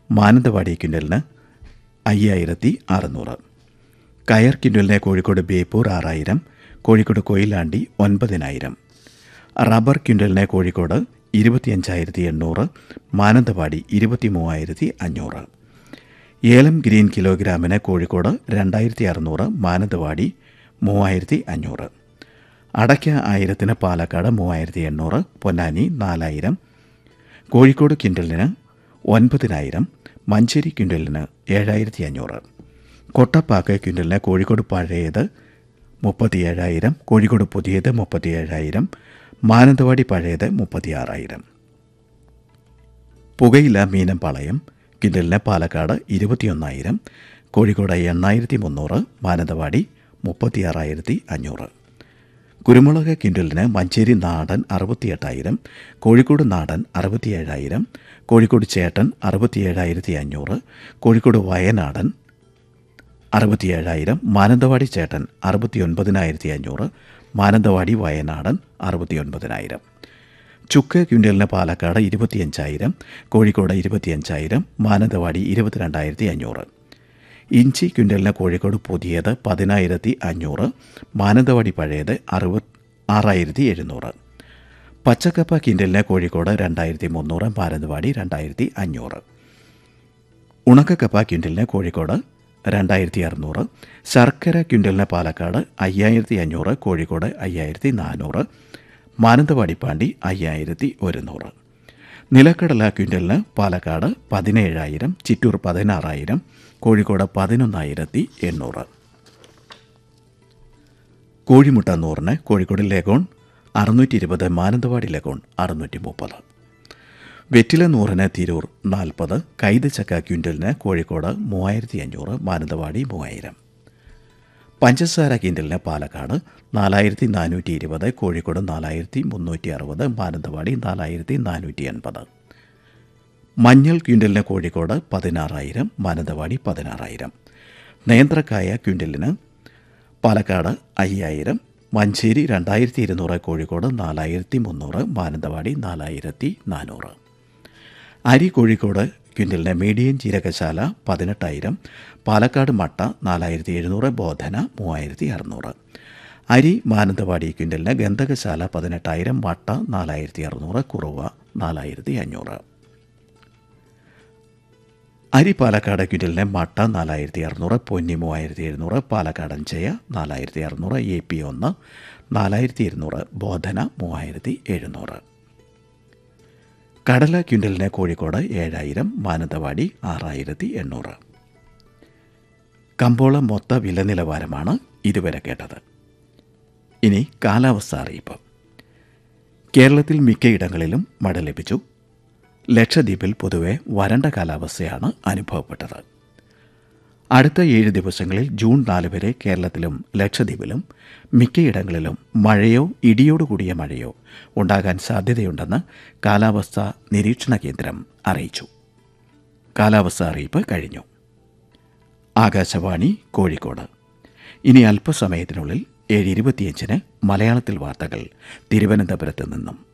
മാനന്തവാടി ക്വിൻ്റലിന് അയ്യായിരത്തി അറുന്നൂറ് കയർ ക്വിൻ്റലിന് കോഴിക്കോട് ബേപ്പൂർ ആറായിരം കോഴിക്കോട് കൊയിലാണ്ടി ഒൻപതിനായിരം റബ്ബർ ക്വിൻ്റലിന് കോഴിക്കോട് ഇരുപത്തിയഞ്ചായിരത്തി എണ്ണൂറ് മാനന്തവാടി ഇരുപത്തി മൂവായിരത്തി അഞ്ഞൂറ് ഏലം ഗ്രീൻ കിലോഗ്രാമിന് കോഴിക്കോട് രണ്ടായിരത്തി അറുന്നൂറ് മാനന്തവാടി മൂവായിരത്തി അഞ്ഞൂറ് അടയ്ക്ക ആയിരത്തിന് പാലക്കാട് മൂവായിരത്തി എണ്ണൂറ് പൊന്നാനി നാലായിരം കോഴിക്കോട് ക്വിൻ്റലിന് ഒൻപതിനായിരം മഞ്ചേരി ക്വിൻ്റലിന് ഏഴായിരത്തി അഞ്ഞൂറ് കൊട്ടപ്പാക്ക് ക്വിൻ്റലിന് കോഴിക്കോട് പഴയത് മുപ്പത്തി ഏഴായിരം കോഴിക്കോട് പുതിയത് മുപ്പത്തി ഏഴായിരം മാനന്തവാടി പഴയത് മുപ്പത്തിയാറായിരം പുകയില മീനമ്പാളയം കിൻഡലിന് പാലക്കാട് ഇരുപത്തിയൊന്നായിരം കോഴിക്കോട് എണ്ണായിരത്തി മുന്നൂറ് മാനന്തവാടി മുപ്പത്തിയാറായിരത്തി അഞ്ഞൂറ് കുരുമുളക് കിൻഡലിന് മഞ്ചേരി നാടൻ അറുപത്തിയെട്ടായിരം കോഴിക്കോട് നാടൻ അറുപത്തിയേഴായിരം കോഴിക്കോട് ചേട്ടൻ അറുപത്തിയേഴായിരത്തി അഞ്ഞൂറ് കോഴിക്കോട് വയനാടൻ അറുപത്തിയേഴായിരം മാനന്തവാടി ചേട്ടൻ അറുപത്തിയൊൻപതിനായിരത്തി അഞ്ഞൂറ് മാനന്തവാടി വയനാടൻ അറുപത്തിയൊൻപതിനായിരം ചുക്ക് ക്വിൻ്റലിന് പാലക്കാട് ഇരുപത്തിയഞ്ചായിരം കോഴിക്കോട് ഇരുപത്തിയഞ്ചായിരം മാനന്തവാടി ഇരുപത്തിരണ്ടായിരത്തി അഞ്ഞൂറ് ഇഞ്ചി ക്വിൻ്റലിന് കോഴിക്കോട് പുതിയത് പതിനായിരത്തി അഞ്ഞൂറ് മാനന്തവാടി പഴയത് അറുപത് ആറായിരത്തി എഴുന്നൂറ് പച്ചക്കപ്പ കിൻഡലിന് കോഴിക്കോട് രണ്ടായിരത്തി മുന്നൂറ് മാനന്തവാടി രണ്ടായിരത്തി അഞ്ഞൂറ് ഉണക്കക്കപ്പ ക്വിൻ്റലിന് കോഴിക്കോട് രണ്ടായിരത്തി അറുന്നൂറ് ശർക്കര ക്വിൻ്റലിന് പാലക്കാട് അയ്യായിരത്തി അഞ്ഞൂറ് കോഴിക്കോട് അയ്യായിരത്തി നാനൂറ് മാനന്തവാടി പാണ്ടി അയ്യായിരത്തി ഒരുന്നൂറ് നിലക്കടല ക്വിൻ്റലിന് പാലക്കാട് പതിനേഴായിരം ചിറ്റൂർ പതിനാറായിരം കോഴിക്കോട് പതിനൊന്നായിരത്തി എണ്ണൂറ് കോഴിമുട്ട നൂറിന് കോഴിക്കോട് ലെഗോൺ അറുന്നൂറ്റി ഇരുപത് മാനന്തവാടി ലെഗോൺ അറുന്നൂറ്റി മുപ്പത് വെറ്റില നൂറിന് തിരൂർ നാൽപ്പത് കൈത ചക്ക ക്വിൻ്റലിന് കോഴിക്കോട് മൂവായിരത്തി അഞ്ഞൂറ് മാനന്തവാടി മൂവായിരം പഞ്ചസാര കിൻഡലിന് പാലക്കാട് നാലായിരത്തി നാനൂറ്റി ഇരുപത് കോഴിക്കോട് നാലായിരത്തി മുന്നൂറ്റി അറുപത് മാനന്തവാടി നാലായിരത്തി നാനൂറ്റി എൺപത് മഞ്ഞൾ ക്വിൻ്റലിന് കോഴിക്കോട് പതിനാറായിരം മാനന്തവാടി പതിനാറായിരം നേന്ത്രക്കായ ക്വിൻ്റലിന് പാലക്കാട് അയ്യായിരം മഞ്ചേരി രണ്ടായിരത്തി ഇരുന്നൂറ് കോഴിക്കോട് നാലായിരത്തി മുന്നൂറ് മാനന്തവാടി നാലായിരത്തി നാനൂറ് അരി കോഴിക്കോട് ക്വിൻ്റലിന് മീഡിയം ജീരകശാല പതിനെട്ടായിരം പാലക്കാട് മട്ട നാലായിരത്തി എഴുന്നൂറ് ബോധന മൂവായിരത്തി അറുന്നൂറ് അരി മാനന്തവാടി ക്വിൻ്റലിന് ഗന്ധകശാല പതിനെട്ടായിരം മട്ട നാലായിരത്തി അറുന്നൂറ് കുറുവ നാലായിരത്തി അഞ്ഞൂറ് അരി പാലക്കാട് ക്വിൻ്റലിന് മട്ട നാലായിരത്തി അറുന്നൂറ് പൊന്നി മൂവായിരത്തി എഴുന്നൂറ് പാലക്കാടൻ ചയ നാലായിരത്തി അറുന്നൂറ് എ പി ഒന്ന് നാലായിരത്തി ഇരുന്നൂറ് ബോധന മൂവായിരത്തി എഴുന്നൂറ് കടല ക്വിൻ്റലിന് കോഴിക്കോട് ഏഴായിരം മാനന്തവാടി ആറായിരത്തി എണ്ണൂറ് കമ്പോള മൊത്ത വില നിലവാരമാണ് ഇതുവരെ കേട്ടത് ഇനി കാലാവസ്ഥ അറിയിപ്പ് കേരളത്തിൽ മിക്കയിടങ്ങളിലും മഴ ലഭിച്ചു ലക്ഷദ്വീപിൽ പൊതുവെ വരണ്ട കാലാവസ്ഥയാണ് അനുഭവപ്പെട്ടത് അടുത്ത ഏഴ് ദിവസങ്ങളിൽ ജൂൺ നാല് വരെ കേരളത്തിലും ലക്ഷദ്വീപിലും മിക്കയിടങ്ങളിലും മഴയോ ഇടിയോടുകൂടിയ മഴയോ ഉണ്ടാകാൻ സാധ്യതയുണ്ടെന്ന് കാലാവസ്ഥാ നിരീക്ഷണ കേന്ദ്രം അറിയിച്ചു കാലാവസ്ഥ അറിയിപ്പ് കഴിഞ്ഞു ആകാശവാണി കോഴിക്കോട് ഇനി അല്പസമയത്തിനുള്ളിൽ ഏഴ് ഇരുപത്തിയഞ്ചിന് മലയാളത്തിൽ വാർത്തകൾ തിരുവനന്തപുരത്ത് നിന്നും